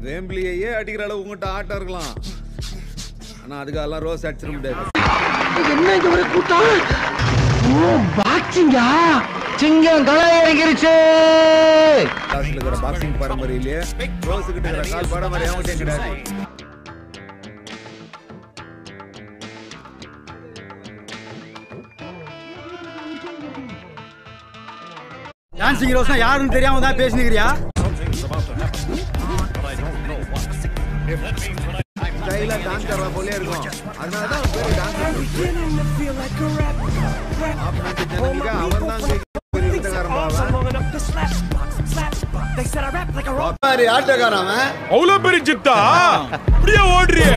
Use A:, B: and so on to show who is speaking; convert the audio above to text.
A: வேம்பிலியே அடிக்கிற அளவு உங்ககிட்ட ஆட்டம் இருக்கலாம் ஆனா அதுக்கெல்லாம் ரோஸ் அடிச்சிட முடியாது
B: என்ன இது ஒரு கூட்டம் ஓ பாக்ஸிங்கா சிங்கம் களை இறங்கிருச்சு
A: கிளாஸ்ல இருக்கிற பாக்ஸிங் பரம்பரையிலேயே ரோஸ் கிட்ட இருக்கிற கால் படம் மாதிரி அவங்ககிட்ட கிடையாது
C: டான்சிங் ரோஸ்னா யாருன்னு தெரியாம தான் பேசினுக்கிறியா
A: ஸ்டைலா டான்ஸ் ஆடுற போலே இருக்கும் அதனால தான் பேரு டான்ஸ் அவன் தான்
D: மாதிரி ஆட்டக்காரன் அவன்
E: அவ்வளவு பெரிய சித்தா அப்படியே ஓடுறியே